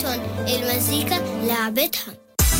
لعبتهم المزيكا لعبتها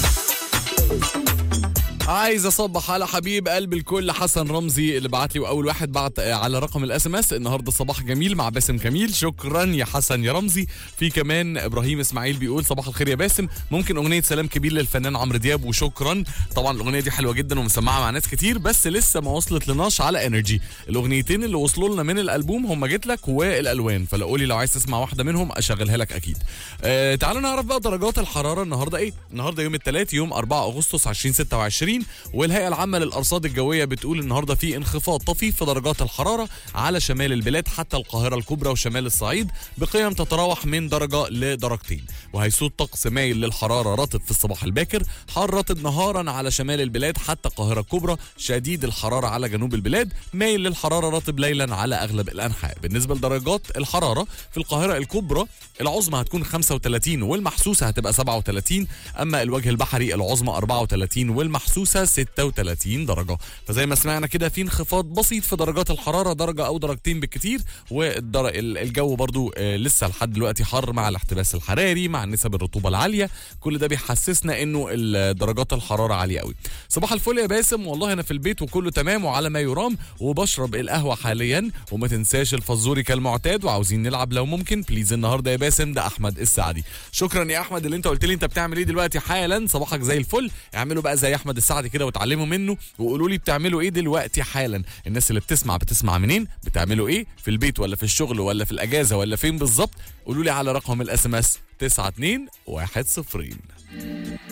عايز اصبح على حبيب قلب الكل حسن رمزي اللي بعت لي واول واحد بعت على رقم الاس ام اس النهارده صباح جميل مع باسم كميل شكرا يا حسن يا رمزي في كمان ابراهيم اسماعيل بيقول صباح الخير يا باسم ممكن اغنيه سلام كبير للفنان عمرو دياب وشكرا طبعا الاغنيه دي حلوه جدا ومسمعه مع ناس كتير بس لسه ما وصلت لناش على انرجي الاغنيتين اللي وصلوا لنا من الالبوم هم جيت لك والالوان فلو قولي لو عايز تسمع واحده منهم اشغلها لك اكيد آه تعالوا نعرف بقى درجات الحراره النهارده ايه النهارده يوم الثلاث يوم 4 اغسطس 2026 والهيئه العامه للارصاد الجويه بتقول النهارده في انخفاض طفيف في درجات الحراره على شمال البلاد حتى القاهره الكبرى وشمال الصعيد بقيم تتراوح من درجه لدرجتين وهيسود طقس مايل للحراره رطب في الصباح الباكر حار رطب نهارا على شمال البلاد حتى القاهره الكبرى شديد الحراره على جنوب البلاد مايل للحراره رطب ليلا على اغلب الانحاء بالنسبه لدرجات الحراره في القاهره الكبرى العظمى هتكون 35 والمحسوسه هتبقى 37 اما الوجه البحري العظمى 34 والمحسوسه 36 درجه فزي ما سمعنا كده في انخفاض بسيط في درجات الحراره درجه او درجتين بالكتير والجو برضو آه، لسه لحد دلوقتي حر مع الاحتباس الحراري مع نسب الرطوبه العاليه كل ده بيحسسنا انه ال- درجات الحراره عاليه قوي صباح الفل يا باسم والله انا في البيت وكله تمام وعلى ما يرام وبشرب القهوه حاليا وما تنساش الفزوري كالمعتاد وعاوزين نلعب لو ممكن بليز النهارده يا باسم ده احمد السعدي شكرا يا احمد اللي انت قلت لي انت بتعمل ايه دلوقتي حالا صباحك زي الفل اعملوا بقى زي احمد السعدي كده وتعلموا منه وقولوا لي بتعملوا ايه دلوقتي حالا الناس اللي بتسمع بتسمع منين بتعملوا ايه في البيت ولا في الشغل ولا في الاجازه ولا فين بالظبط قولوا لي على رقم الاس ام اس 92 10